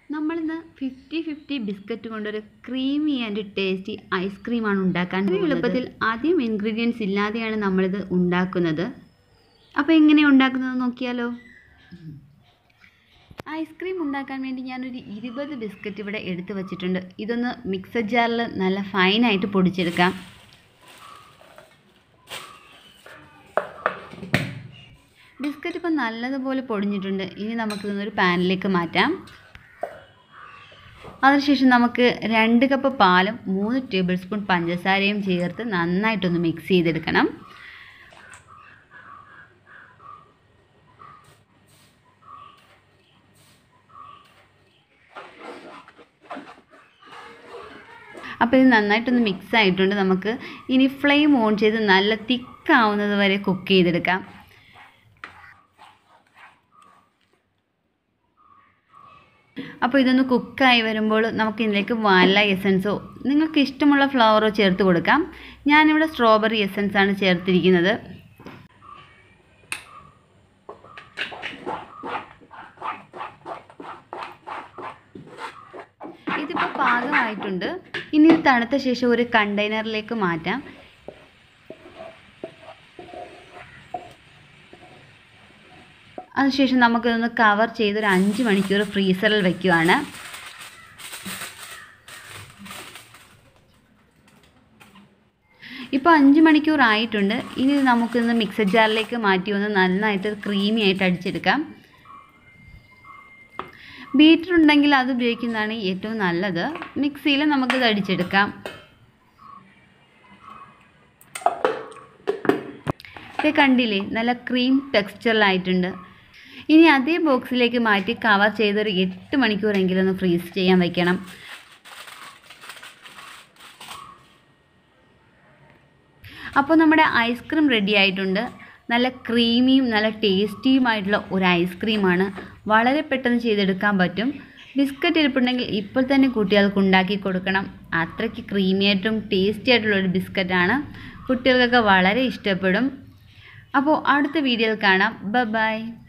നമ്മളിന്ന് fifty fifty biscuit കൊണ്ടൊരു creamy and tasty ഐസ്ക്രീമാണ് ഉണ്ടാക്കാൻ പോകുന്നത് എളുപ്പത്തിൽ ആദ്യം ഇൻഗ്രീഡിയൻസ് ഇല്ലാതെയാണ് നമ്മളിത് ഉണ്ടാക്കുന്നത് അപ്പോൾ എങ്ങനെയാണ് ഉണ്ടാക്കുന്നത് നോക്കിയാലോ ഐസ്ക്രീം ഉണ്ടാക്കാൻ വേണ്ടി ഞാനൊരു ഇരുപത് ബിസ്ക്കറ്റ് ഇവിടെ എടുത്തു വച്ചിട്ടുണ്ട് ഇതൊന്ന് മിക്സർ ജാറിൽ നല്ല ഫൈനായിട്ട് പൊടിച്ചെടുക്കാം ബിസ്ക്കറ്റ് ഇപ്പം നല്ലതുപോലെ പൊടിഞ്ഞിട്ടുണ്ട് ഇനി നമുക്കിതൊന്നൊരു പാനിലേക്ക് മാറ്റാം അതിനുശേഷം നമുക്ക് രണ്ട് കപ്പ് പാലും മൂന്ന് ടേബിൾ സ്പൂൺ പഞ്ചസാരയും ചേർത്ത് നന്നായിട്ടൊന്ന് മിക്സ് ചെയ്തെടുക്കണം അപ്പോൾ ഇത് നന്നായിട്ടൊന്ന് മിക്സ് ആയിട്ടുണ്ട് നമുക്ക് ഇനി ഫ്ലെയിം ഓൺ ചെയ്ത് നല്ല തിക്കാവുന്നത് വരെ കുക്ക് ചെയ്തെടുക്കാം അപ്പോൾ ഇതൊന്ന് കുക്കായി വരുമ്പോൾ നമുക്ക് ഇതിലേക്ക് വാനില എസൻസോ നിങ്ങൾക്ക് ഇഷ്ടമുള്ള ഫ്ലവറോ ചേർത്ത് കൊടുക്കാം ഞാനിവിടെ സ്ട്രോബെറി എസൻസ് ആണ് ചേർത്തിരിക്കുന്നത് ഇതിപ്പോൾ പാകമായിട്ടുണ്ട് ഇനി ഇത് തണുത്ത ശേഷം ഒരു കണ്ടെയ്നറിലേക്ക് മാറ്റാം അതിനുശേഷം നമുക്കിതൊന്ന് കവർ ചെയ്ത് ഒരു അഞ്ച് മണിക്കൂർ ഫ്രീസറിൽ വയ്ക്കുവാണ് ഇപ്പോൾ അഞ്ച് മണിക്കൂർ ആയിട്ടുണ്ട് ഇനി നമുക്കിന്ന് മിക്സർ ജാറിലേക്ക് മാറ്റി ഒന്ന് നന്നായിട്ട് ക്രീമി ആയിട്ട് അടിച്ചെടുക്കാം ബീറ്റർ ഉണ്ടെങ്കിൽ അത് ഉപയോഗിക്കുന്നതാണ് ഏറ്റവും നല്ലത് മിക്സിയിൽ നമുക്കിത് അടിച്ചെടുക്കാം ഇത് കണ്ടില്ലേ നല്ല ക്രീം ടെക്സ്ചറിലായിട്ടുണ്ട് ഇനി അതേ ബോക്സിലേക്ക് മാറ്റി കവർ ചെയ്തൊരു എട്ട് മണിക്കൂറെങ്കിലും ഒന്ന് ഫ്രീസ് ചെയ്യാൻ വയ്ക്കണം അപ്പോൾ നമ്മുടെ ഐസ്ക്രീം റെഡി ആയിട്ടുണ്ട് നല്ല ക്രീമിയും നല്ല ടേസ്റ്റിയുമായിട്ടുള്ള ഒരു ഐസ്ക്രീമാണ് വളരെ പെട്ടെന്ന് ചെയ്തെടുക്കാൻ പറ്റും ബിസ്ക്കറ്റ് ഇരിപ്പുണ്ടെങ്കിൽ ഇപ്പോൾ തന്നെ കുട്ടികൾക്ക് ഉണ്ടാക്കി കൊടുക്കണം അത്രയ്ക്ക് ക്രീമി ആയിട്ടും ടേസ്റ്റി ആയിട്ടുള്ള ഒരു ബിസ്ക്കറ്റാണ് കുട്ടികൾക്കൊക്കെ വളരെ ഇഷ്ടപ്പെടും അപ്പോൾ അടുത്ത വീഡിയോയിൽ കാണാം ബ ബൈ